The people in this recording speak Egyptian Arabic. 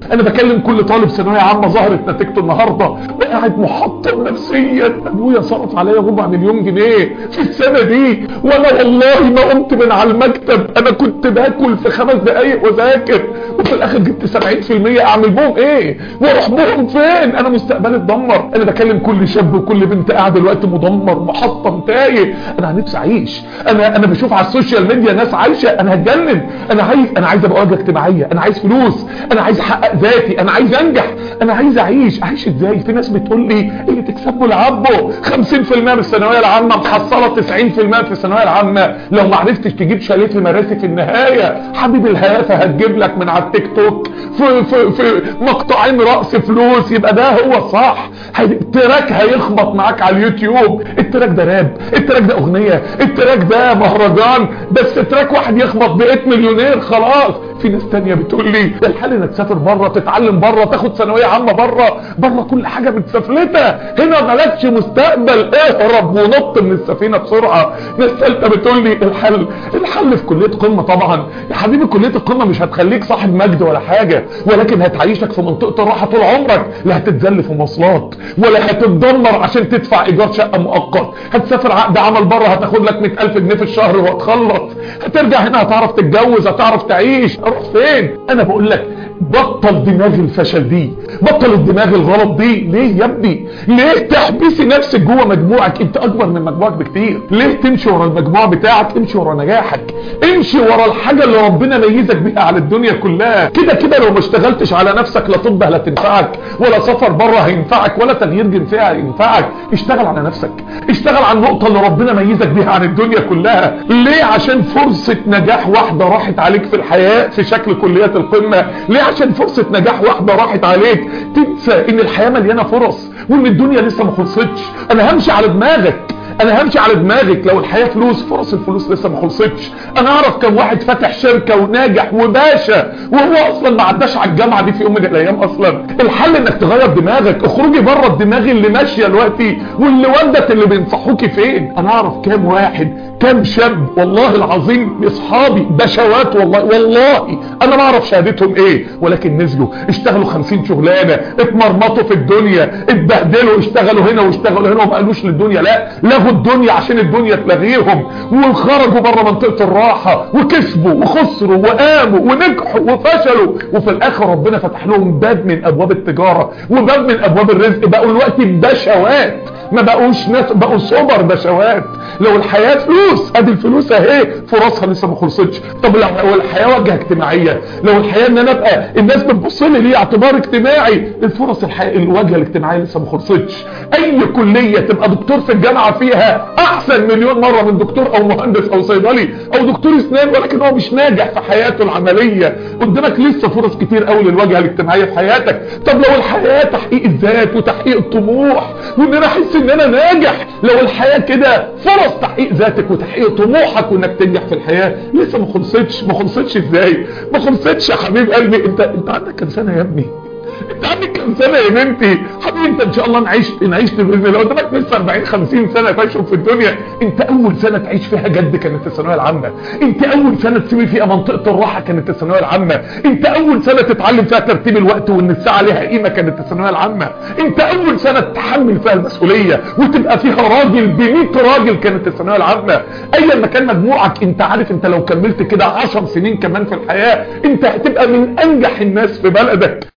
انا بكلم كل طالب ثانويه عامه ظهرت نتيجته النهارده وقاعد محطم نفسيا ابويا صرف عليا ربع مليون جنيه في السنه دي وانا والله ما قمت من على المكتب انا كنت باكل في خمس دقايق وذاكر وفي الاخر جبت 70% اعمل بهم ايه واروح بهم فين انا مستقبلي اتدمر انا بكلم كل شاب وكل بنت قاعد دلوقتي مدمر محطم تايه انا نفسي اعيش انا انا بشوف على السوشيال ميديا ناس عايشه انا هتجنن انا عايز انا عايز ابقى واجهه اجتماعيه انا عايز فلوس انا عايز احقق ذاتي انا عايز انجح انا عايز اعيش اعيش ازاي في ناس بتقول لي اللي تكسبه لعبه 50% من الثانويه العامه محصله 90% في الثانويه العامه لو ما عرفتش تجيب شاليه في مراسي في النهايه حبيب الهيافه هتجيب لك من على التيك توك في في في مقطعين رقص فلوس يبقى ده هو الصح التراك هيخبط معاك على اليوتيوب التراك ده راب التراك ده اغنيه التراك ده مهرجان بس تراك واحد يخبط بقيت مليونير خلاص في ناس تانية بتقول لي الحل انك تسافر بره تتعلم بره تاخد ثانويه عامه بره بره كل حاجه متسفلته هنا مالكش مستقبل اهرب ونط من السفينه بسرعه ناس ثالثه بتقول لي الحل الحل في كليه قمه طبعا يا حبيبي كليه القمه مش هتخليك صاحب مجد ولا حاجه ولكن هتعيشك في منطقه الراحه طول عمرك لا هتتذل في مواصلات ولا هتتدمر عشان تدفع ايجار شقه مؤقت هتسافر عقد عمل بره هتاخد لك 100000 جنيه في الشهر وهتخلص هترجع هنا هتعرف تتجوز هتعرف تعيش اروح فين انا بقول لك بطل دماغ الفشل دي بطل الدماغ الغلط دي ليه يا ابني ليه تحبسي نفسك جوه مجموعك انت اكبر من مجموعك بكتير ليه تمشي ورا المجموعه بتاعك امشي ورا نجاحك امشي ورا الحاجه اللي ربنا ميزك بيها على الدنيا كلها كده كده لو ما اشتغلتش على نفسك لا طب لا تنفعك ولا سفر بره هينفعك ولا تغيير جنسيه هينفعك اشتغل على نفسك اشتغل على النقطه اللي ربنا ميزك بيها عن الدنيا كلها ليه عشان فرصه نجاح واحده راحت عليك في الحياه في شكل كليات القمه ليه عشان فرصة نجاح واحدة راحت عليك تنسى ان الحياة مليانة فرص وان الدنيا لسه ما خلصتش انا همشي على دماغك انا همشي على دماغك لو الحياة فلوس فرص الفلوس لسه ما خلصتش انا اعرف كم واحد فتح شركة وناجح وباشا وهو اصلا ما عداش على الجامعة دي في يوم من الايام اصلا الحل انك تغير دماغك اخرجي بره الدماغ اللي ماشية دلوقتي واللي ودت اللي بينصحوكي فين انا اعرف كام واحد كام شاب والله العظيم اصحابي بشوات والله والله انا ما اعرف شهادتهم ايه ولكن نزلوا اشتغلوا خمسين شغلانة اتمرمطوا في الدنيا اتبهدلوا اشتغلوا هنا واشتغلوا هنا وما قالوش للدنيا لا لغوا الدنيا عشان الدنيا تلغيهم وخرجوا بره منطقة الراحة وكسبوا وخسروا وقاموا ونجحوا وفشلوا وفي الاخر ربنا فتح لهم باب من ابواب التجارة وباب من ابواب الرزق بقوا الوقت بشوات ما بقوش ناس بقوا سوبر بشوات لو الحياة فلوس ادي الفلوس اهي فرصها لسه ما خلصتش طب لو الحياة واجهة اجتماعية لو الحياة ان انا ابقى الناس بتبص لي ليه اعتبار اجتماعي الفرص الحياة الواجهة الاجتماعية لسه ما خلصتش اي كلية تبقى دكتور في الجامعة فيها احسن مليون مرة من دكتور او مهندس او صيدلي او دكتور اسنان ولكن هو مش ناجح في حياته العملية قدامك لسه فرص كتير قوي للواجهة الاجتماعية في حياتك طب لو الحياة تحقيق الذات وتحقيق الطموح وان انا احس ان انا ناجح لو الحياة كده فرص تحقيق ذاتك وتحقيق طموحك وانك تنجح في الحياة لسه ما خلصتش ما خلصتش ازاي ما خلصتش يا حبيب قلبي انت انت عندك كام سنة يا ابني انت عندك كام سنة يا بنتي حبيبي انت ان شاء الله نعيش نعيش باذن الله قدامك لسه 40 50 سنة تعيشهم في الدنيا انت اول سنة تعيش فيها جد كانت الثانويه العامة انت اول سنة تسيبي فيها منطقة الراحة كانت الثانويه العامة انت اول سنة تتعلم فيها ترتيب الوقت وان الساعة ليها قيمة كانت الثانويه العامة انت اول سنة تتحمل فيها المسؤولية وتبقى فيها راجل ب 100 راجل كانت الثانويه العامة ايا ما كان مجموعك انت عارف انت لو كملت كده 10 سنين كمان في الحياة انت هتبقى من انجح الناس في بلدك